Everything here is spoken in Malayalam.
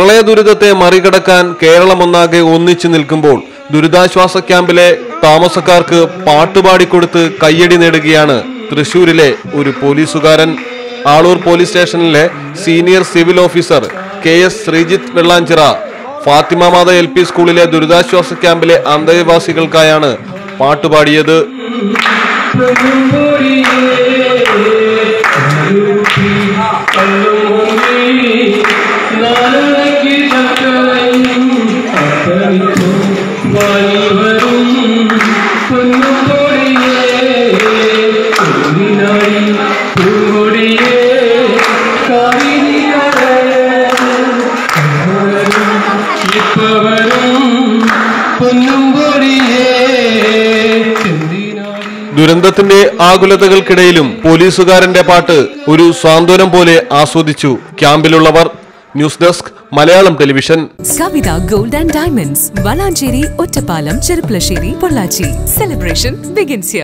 പ്രളയ ദുരിതത്തെ മറികടക്കാൻ കേരളമൊന്നാകെ ഒന്നിച്ചു നിൽക്കുമ്പോൾ ദുരിതാശ്വാസ ക്യാമ്പിലെ താമസക്കാർക്ക് പാട്ടുപാടിക്കൊടുത്ത് കയ്യടി നേടുകയാണ് തൃശൂരിലെ ഒരു പോലീസുകാരൻ ആളൂർ പോലീസ് സ്റ്റേഷനിലെ senior civil officer K S Sreejith Vellanchira Fathima Matha L P സ്കൂളിലെ ദുരിതാശ്വാസ ക്യാമ്പിലെ അന്തേവാസികൾക്കായാണ് പാട്ടുപാടിയത് പൊന്നും പൊടിയേ ചെന്തിനാടി ദുരന്തത്തിന്റെ ആകുലതകൾക്കിടയിലും പോലീസുകാരന്റെ പാട്ട് ഒരു സാന്ത്വനം പോലെ ആസ്വദിച്ചു ക്യാമ്പിലുള്ളവർ news desk Malayalam television Kavitha gold and diamonds Valanchery Ottapalam Cherpulassery Pollachi celebration begins